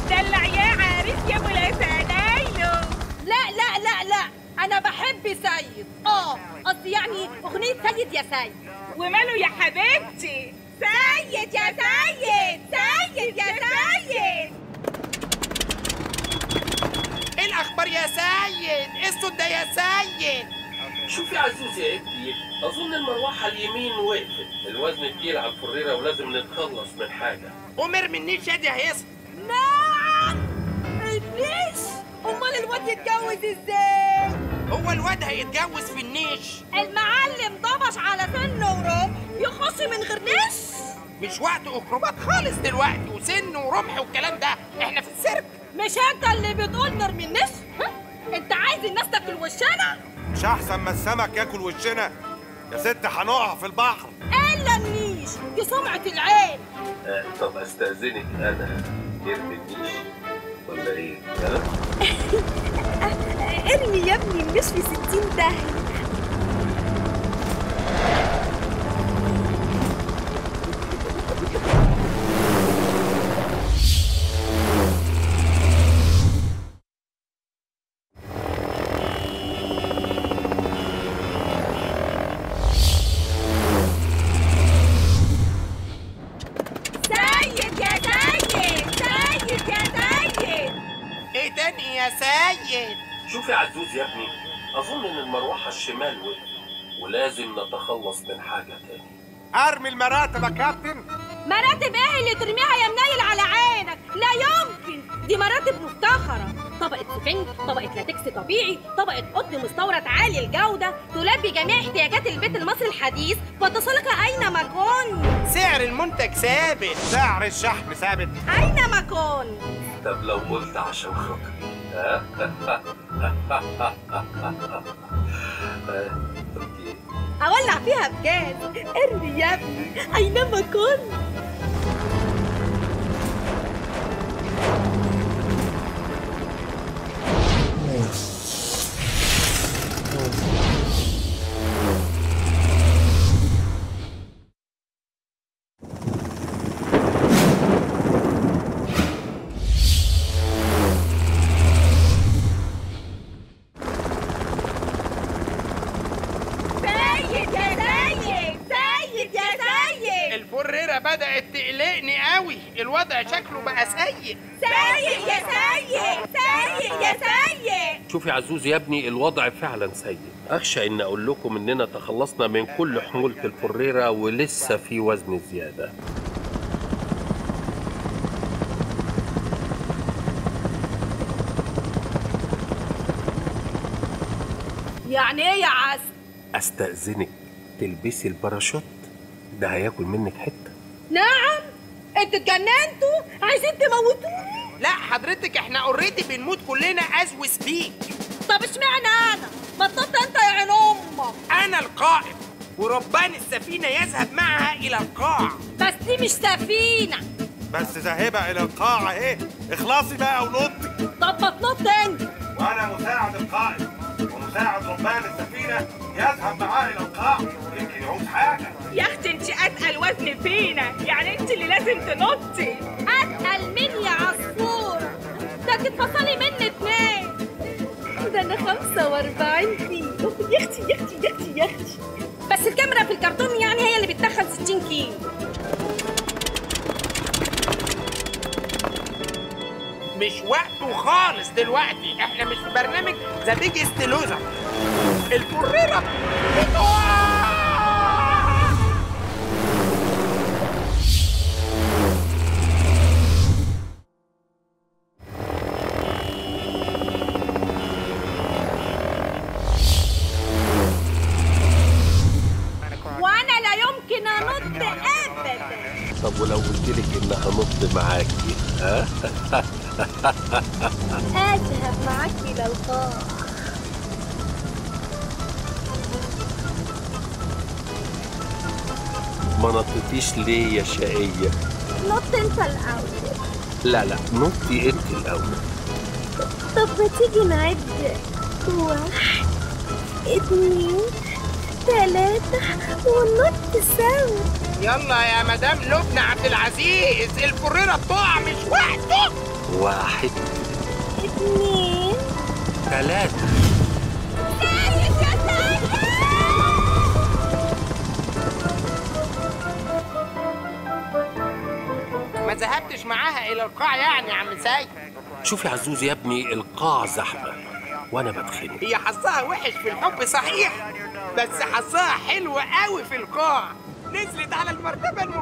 دلع يا عارف يا ملاسانايلو لا لا لا لا انا بحب سيد اه قصدي يعني اغنيه سيد يا سيد وماله يا حبيبتي سيد يا سيد سيد يا سيد ايه الاخبار يا سيد ايه الصوت ده يا سيد شوف يا عزوز يا ابني اظن المروحه اليمين وقفت الوزن تقيل على الفريره ولازم نتخلص من حاجه قوم ارمي النيل شادي هيصحى نعم النيش امال الواد يتجوز ازاي هو الواد هيتجوز في النيش المعلم ضبش على سن ورمح يخش من غير نيش مش وقت اكروبات خالص دلوقتي وسن ورمح والكلام ده احنا في السيرك مش انت اللي بتقول نرمي النيش ها؟ انت عايز الناس تاكل وشنا مش احسن ما السمك ياكل وشنا يا ست هنقع في البحر الا النيش دي سمعه العين آه طب استاذنك انا ارمي النيش ولا ايه؟ ها؟ ارمي يا ابني النيش في ستين داهيه سيد يا سيد سيد يا سيد ايه تاني يا سيد شوف يا عزوز يا ابني اظن ان المروحه الشمال وقفت ولازم نتخلص من حاجه تاني ارمي المراتب يا كابتن مراتب ايه اللي ترميها يا منيل على عينك لا يمكن دي مراتب مفتخرة طبقة سفنج طبقة لاتكس طبيعي طبقة قطن مستورد عالي الجودة تلبي جميع احتياجات البيت المصري الحديث وتصلك أينما كنت سعر المنتج ثابت سعر الشحن ثابت أينما كنت طب لو قلت عشان خاطري ها؟ آه، اوكي أولع فيها بجاز ارمي يا ابني أينما كنت سيد يا سيد سيد يا سيد الفريرة بدأت تقلقني قوي الوضع شكله بقى سيء سيد يا سيد سيد يا سيد شوف يا عزوز يا ابني الوضع فعلا سيء اخشى ان اقول لكم اننا تخلصنا من كل حمولة الفريرة ولسه في وزن زيادة يعني إيه يا عسل استأذنك تلبسي الباراشوت ده هياكل منك حتة نعم انتوا اتجننتوا عايزين تموتوني لا حضرتك احنا اوريدي بنموت كلنا از سبيك طب اشمعنى انا ما تنط انت يا عين امك انا القائد وربان السفينة يذهب معها الى القاع بس دي مش سفينه بس ذاهبة إلى القاع أهي اخلصي بقى ونطي طب ما تنط انت وأنا مساعد القائد ومساعد ربان السفينة يذهب معاه إلى القاع يمكن يعوز حاجة يا اختي انت اتقل وزن فينا يعني انت اللي لازم تنطي اتقل مني يا عصفوره ده تتفصلي مني اتنين ده انا 45 كيلو يا اختي يا اختي يا اختي يا اختي بس الكاميرا في الكرتون يعني هي اللي بتدخل 60 كيلو مش وقته خالص دلوقتي احنا مش في برنامج ذا بيجست لوزر الفريرة بتقع وانا لا يمكن انط ابدا طب ولو قلت لك ان هنط معاكي ها اذهب معك الى القاع ما نطيتيش ليه يا شقية نط انت الاول لا لا نطي انت الاول طب ما تيجي نعد واحد اتنين تلاتة وننط سوا يلا يا مدام لبنى عبد العزيز الفريرة بتقع مش وقته واحد اتنين ثلاثة سيد يا سيد ما ذهبتش معاها الى القاع يعني يا عم سيد شوف يا عزوز يا ابني القاع زحمة وأنا بتخنق هي حظها وحش في الحب صحيح بس حظها حلو قوي في القاع نزلت على المرتبة